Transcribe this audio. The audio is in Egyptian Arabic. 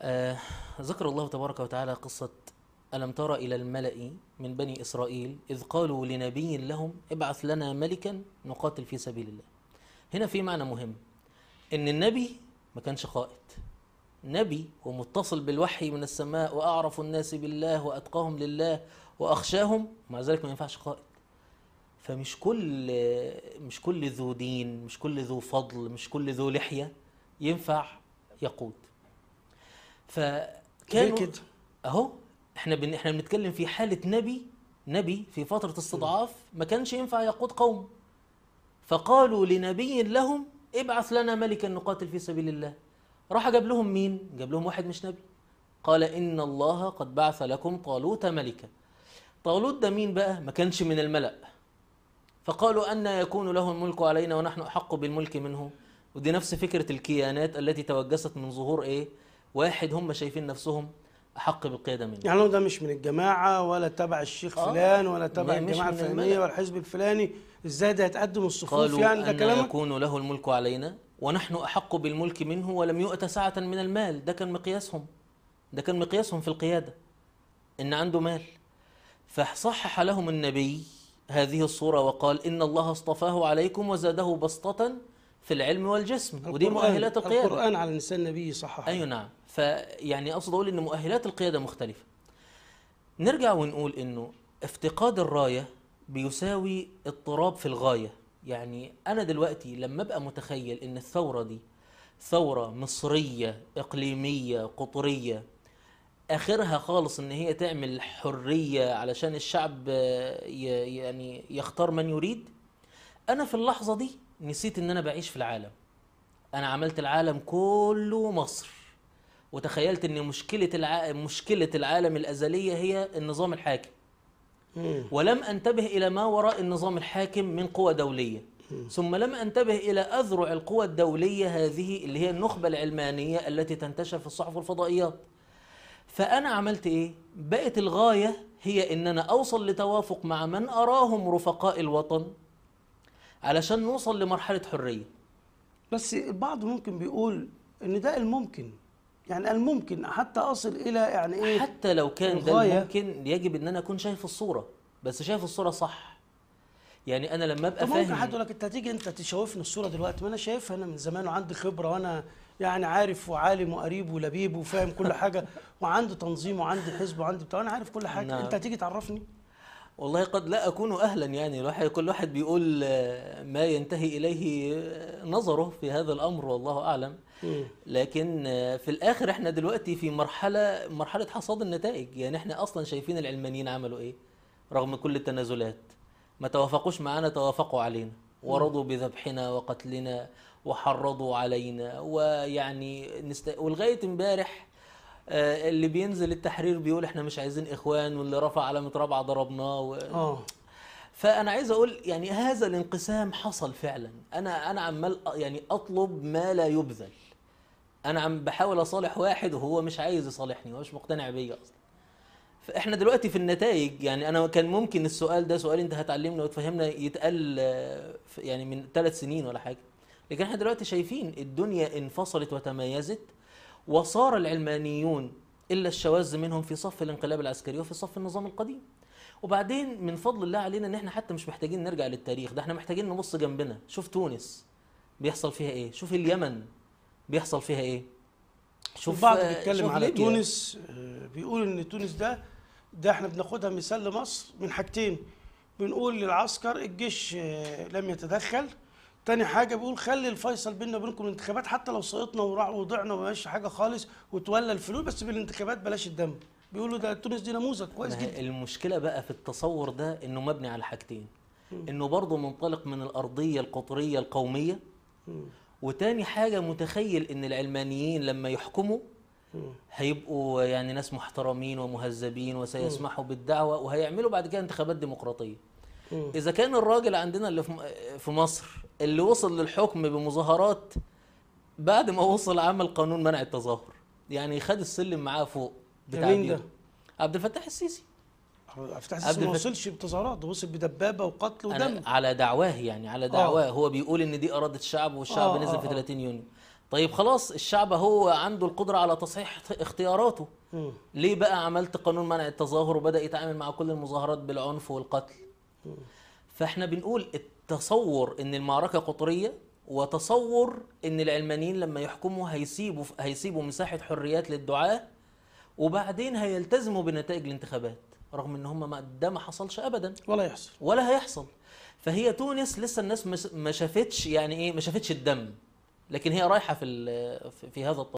آه ذكر الله تبارك وتعالى قصة ألم تر إلى الملأ من بني إسرائيل إذ قالوا لنبي لهم ابعث لنا ملكا نقاتل في سبيل الله هنا في معنى مهم إن النبي ما كانش قائد نبي ومتصل بالوحي من السماء وأعرف الناس بالله وأتقاهم لله وأخشاهم مع ذلك ما ينفعش قائد فمش كل مش كل ذو دين مش كل ذو فضل مش كل ذو لحية ينفع يقود ليه فكانوا كده اهو احنا بن... احنا بنتكلم في حاله نبي نبي في فتره استضعاف ما كانش ينفع يقود قوم فقالوا لنبي لهم ابعث لنا ملكا نقاتل في سبيل الله راح جاب لهم مين جاب لهم واحد مش نبي قال ان الله قد بعث لكم طالوت ملكا طالوت ده مين بقى ما كانش من الملأ فقالوا أن يكون له الملك علينا ونحن أحق بالملك منه ودي نفس فكرة الكيانات التي توجست من ظهور إيه واحد هم شايفين نفسهم أحق بالقيادة منه يعني هو ده مش من الجماعه ولا تبع الشيخ آه. فلان ولا تبع لا، مش الجماعه من الفلانيه الملأ. ولا الحزب الفلاني ازاي ده يتقدم الصفوف قالوا يعني ده أن كلامك يكون له الملك علينا ونحن أحق بالملك منه ولم يؤت سعة من المال ده كان مقياسهم ده كان مقياسهم في القيادة إن عنده مال فصحح لهم النبي هذه الصورة وقال إن الله اصطفاه عليكم وزاده بسطة في العلم والجسم ودي القرآن- مؤهلات القيادة القران على لسان النبي صحح ايوه نعم فيعني اقصد اقول ان مؤهلات القياده مختلفه نرجع ونقول انه افتقاد الرايه بيساوي اضطراب في الغايه يعني انا دلوقتي لما ابقى متخيل ان الثوره دي ثوره مصريه اقليميه قطريه اخرها خالص ان هي تعمل حريه علشان الشعب آه، ي- يعني يختار من يريد انا في اللحظه دي نسيت ان انا بعيش في العالم انا عملت العالم كله مصر وتخيلت ان مشكله الع... مشكله العالم الازليه هي النظام الحاكم مم. ولم انتبه الى ما وراء النظام الحاكم من قوى دوليه ثم لم انتبه الى اذرع القوى الدوليه هذه اللي هي النخبه العلمانيه التي تنتشر في الصحف والفضائيات فانا عملت ايه بقت الغايه هي ان انا اوصل لتوافق مع من اراهم رفقاء الوطن علشان نوصل لمرحله حريه بس البعض ممكن بيقول ان ده الممكن يعني الممكن حتى اصل الى يعني ايه حتى لو كان ده الغاية- ممكن يجب ان انا اكون شايف الصوره بس شايف الصوره صح يعني انا لما ابقى طب ممكن فاهم حد يقول لك انت هتيجي انت تشوفني الصوره دلوقتي ما انا شايفها انا من زمان وعندي خبره وانا يعني عارف وعالم وقريب ولبيب وفاهم كل حاجه وعندي تنظيم وعندي حزب وعندي بتاع انا عارف كل حاجه نعم. انت هتيجي تعرفني والله قد لا اكون اهلا يعني الواحد كل واحد بيقول آه، ما ينتهي اليه آه، نظره في هذا الامر والله اعلم مم. لكن آه، في الاخر احنا دلوقتي في مرحله مرحله حصاد النتائج يعني احنا اصلا شايفين العلمانيين عملوا ايه رغم كل التنازلات ما توافقوش معانا توافقوا علينا ورضوا بذبحنا وقتلنا وحرضوا علينا ويعني نست... ولغايه امبارح آه، اللي بينزل التحرير بيقول احنا مش عايزين اخوان واللي رفع علامه رابعه ضربناه و... اه فانا عايز اقول يعني هذا الانقسام حصل فعلا انا انا عمال أ- يعني اطلب ما لا يبذل انا عم بحاول اصالح واحد وهو مش عايز يصالحني هو مش مقتنع بيا اصلا فاحنا دلوقتي في النتائج يعني انا كان ممكن السؤال ده سؤال انت هتعلمنا وتفهمنا يتقال آه، في- يعني من ثلاث سنين ولا حاجه لكن احنا دلوقتي شايفين الدنيا انفصلت وتميزت وصار العلمانيون الا الشواذ منهم في صف الانقلاب العسكري وفي صف النظام القديم وبعدين من فضل الله علينا ان احنا حتى مش محتاجين نرجع للتاريخ ده احنا محتاجين نبص جنبنا شوف تونس بيحصل فيها ايه شوف اليمن بيحصل فيها ايه شوف بعض آه، بيتكلم شوف على ليبيا. تونس آه، بيقول ان تونس ده ده احنا بناخدها مثال لمصر من حاجتين بنقول للعسكر الجيش آه، لم يتدخل تاني حاجة بيقول خلي الفيصل بيننا وبينكم الانتخابات حتى لو سقطنا وراح وضعنا وماشي حاجة خالص وتولى الفلوس بس بالانتخابات بلاش الدم بيقولوا ده تونس دي نموذج كويس ما هي جدا المشكله بقى في التصور ده انه مبني على حاجتين انه برضه منطلق من الارضيه القطريه القوميه مم. وتاني حاجه متخيل ان العلمانيين لما يحكموا مم. هيبقوا يعني ناس محترمين ومهذبين وسيسمحوا بالدعوه وهيعملوا بعد كده انتخابات ديمقراطيه مم. اذا كان الراجل عندنا اللي في م- في مصر اللي وصل للحكم بمظاهرات بعد ما وصل عمل قانون منع التظاهر يعني خد السلم معاه فوق ده بتاع مين الدين. ده؟ عبد الفتاح السيسي افتح عبد السيسي ما الفتاح- وصلش بتظاهرات ده وصل بدبابة وقتل ودم أنا على دعواه يعني على دعواه هو بيقول ان دي اراده الشعب والشعب آه، نزل آه، في آه. 30 يونيو طيب خلاص الشعب هو عنده القدره على تصحيح اختياراته مم. ليه بقى عملت قانون منع التظاهر وبدا يتعامل مع كل المظاهرات بالعنف والقتل فاحنا بنقول التصور ان المعركه قطريه وتصور ان العلمانيين لما يحكموا هيسيبوا هيسيبوا مساحه حريات للدعاه وبعدين هيلتزموا بنتائج الانتخابات رغم ان هم ما ده ما حصلش ابدا ولا يحصل ولا هيحصل فهي تونس لسه الناس مس- ما شافتش يعني ايه ما شافتش الدم لكن هي رايحه في ال- في- في هذا الطريق